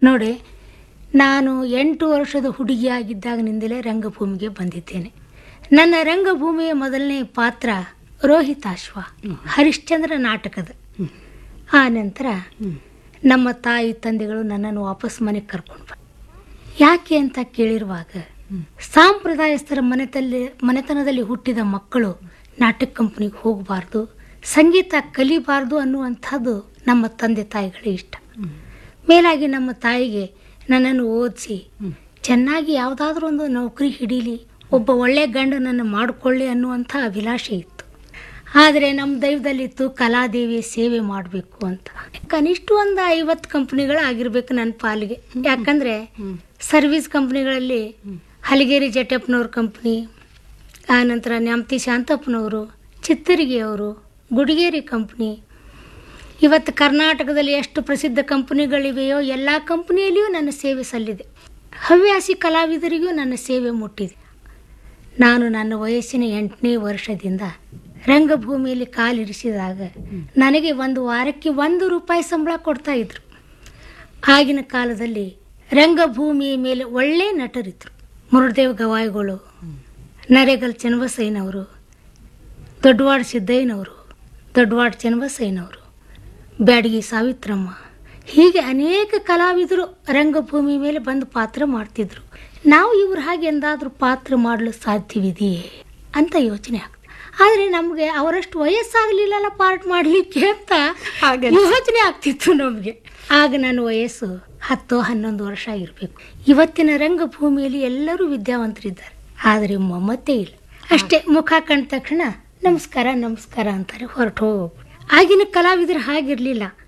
ನೋಡಿ ನಾನು ಎಂಟು ವರ್ಷದ ಹುಡುಗಿಯಾಗಿದ್ದಾಗಿನಿಂದಲೇ ರಂಗಭೂಮಿಗೆ ಬಂದಿದ್ದೇನೆ ನನ್ನ ರಂಗಭೂಮಿಯ ಮೊದಲನೇ ಪಾತ್ರ ರೋಹಿತಾಶ್ವ ಹರಿಶ್ಚಂದ್ರ ನಾಟಕದ ಆ ನಂತರ ನಮ್ಮ ತಾಯಿ ತಂದೆಗಳು ನನ್ನನ್ನು ವಾಪಸ್ ಮನೆಗೆ ಕರ್ಕೊಂಡು ಬಂದ್ರು ಯಾಕೆ ಅಂತ ಕೇಳಿರುವಾಗ ಸಾಂಪ್ರದಾಯಸ್ಥರ ಮನೆತಲ್ಲಿ ಮನೆತನದಲ್ಲಿ ಹುಟ್ಟಿದ ಮಕ್ಕಳು ನಾಟಕ ಕಂಪ್ನಿಗೆ ಹೋಗಬಾರ್ದು ಸಂಗೀತ ಕಲಿಬಾರ್ದು ಅನ್ನುವಂಥದ್ದು ನಮ್ಮ ತಂದೆ ತಾಯಿಗಳ ಇಷ್ಟ ಮೇಲಾಗಿ ನಮ್ಮ ತಾಯಿಗೆ ನನ್ನನ್ನು ಓದಿಸಿ ಚೆನ್ನಾಗಿ ಯಾವುದಾದ್ರೂ ಒಂದು ನೌಕರಿ ಹಿಡೀಲಿ ಒಬ್ಬ ಒಳ್ಳೆ ಗಂಡನನ್ನು ಮಾಡಿಕೊಳ್ಳಿ ಅನ್ನುವಂಥ ಅಭಿಲಾಷೆ ಇತ್ತು ಆದರೆ ನಮ್ಮ ದೈವದಲ್ಲಿತ್ತು ಕಲಾದೇವಿ ಸೇವೆ ಮಾಡಬೇಕು ಅಂತ ಕನಿಷ್ಠ ಒಂದು ಐವತ್ತು ಕಂಪ್ನಿಗಳು ಆಗಿರ್ಬೇಕು ನನ್ನ ಪಾಲಿಗೆ ಯಾಕಂದರೆ ಸರ್ವಿಸ್ ಕಂಪ್ನಿಗಳಲ್ಲಿ ಹಲಗೇರಿ ಜಟಪ್ಪನವ್ರ ಕಂಪ್ನಿ ಆನಂತರ ನ್ಯಾಮತಿ ಶಾಂತಪ್ಪನವರು ಚಿತ್ತರಿಗೆಯವರು ಗುಡಿಗೇರಿ ಕಂಪ್ನಿ ಇವತ್ತು ಕರ್ನಾಟಕದಲ್ಲಿ ಎಷ್ಟು ಪ್ರಸಿದ್ಧ ಕಂಪನಿಗಳಿವೆಯೋ ಎಲ್ಲ ಕಂಪನಿಯಲ್ಲಿಯೂ ನನ್ನ ಸೇವೆ ಸಲ್ಲಿದೆ ಹವ್ಯಾಸಿ ಕಲಾವಿದರಿಗೂ ನನ್ನ ಸೇವೆ ಮುಟ್ಟಿದೆ ನಾನು ನನ್ನ ವಯಸ್ಸಿನ ಎಂಟನೇ ವರ್ಷದಿಂದ ರಂಗಭೂಮಿಯಲ್ಲಿ ಕಾಲಿರಿಸಿದಾಗ ನನಗೆ ಒಂದು ವಾರಕ್ಕೆ ಒಂದು ರೂಪಾಯಿ ಸಂಬಳ ಕೊಡ್ತಾ ಇದ್ರು ಆಗಿನ ಕಾಲದಲ್ಲಿ ರಂಗಭೂಮಿಯ ಮೇಲೆ ಒಳ್ಳೆ ನಟರಿದ್ರು ಮುರುಡದೇವ್ ಗವಾಯಿಗಳು ನರೇಗಲ್ ಚನ್ನಬಸಯ್ಯನವರು ದೊಡ್ಡವಾಡ ಸಿದ್ದಯ್ಯನವರು ದೊಡ್ಡವಾಡ ಚನ್ನಬಸಯ್ಯನವರು ಬ್ಯಾಡಗಿ ಸಾವಿತ್ರಮ್ಮ ಹೀಗೆ ಅನೇಕ ಕಲಾವಿದರು ರಂಗಭೂಮಿ ಮೇಲೆ ಬಂದು ಪಾತ್ರ ಮಾಡ್ತಿದ್ರು ನಾವು ಇವ್ರ ಹಾಗೆ ಎಂದಾದರೂ ಪಾತ್ರ ಮಾಡಲು ಸಾಧ್ಯವಿದೆಯೇ ಅಂತ ಯೋಚನೆ ಆಗ್ತದೆ ಆದರೆ ನಮಗೆ ಅವರಷ್ಟು ವಯಸ್ಸಾಗಲಿಲ್ಲಲ್ಲ ಪಾರ್ಟ್ ಮಾಡಲಿಕ್ಕೆ ಅಂತ ಹಾಗೆ ಯೋಚನೆ ಆಗ್ತಿತ್ತು ನಮಗೆ ಆಗ ನನ್ನ ವಯಸ್ಸು ಹತ್ತು ಹನ್ನೊಂದು ವರ್ಷ ಇರಬೇಕು ಇವತ್ತಿನ ರಂಗಭೂಮಿಯಲ್ಲಿ ಎಲ್ಲರೂ ವಿದ್ಯಾವಂತರಿದ್ದಾರೆ ಆದರೆ ಮಮತೆ ಇಲ್ಲ ಅಷ್ಟೇ ಮುಖ ಕಂಡ ತಕ್ಷಣ ನಮಸ್ಕಾರ ನಮಸ್ಕಾರ ಅಂತಾರೆ ಹೊರಟು ಹೋಗ್ಬಿಟ್ಟು ಆಗಿನ ಕಲಾವಿದರು ಹಾಗಿರಲಿಲ್ಲ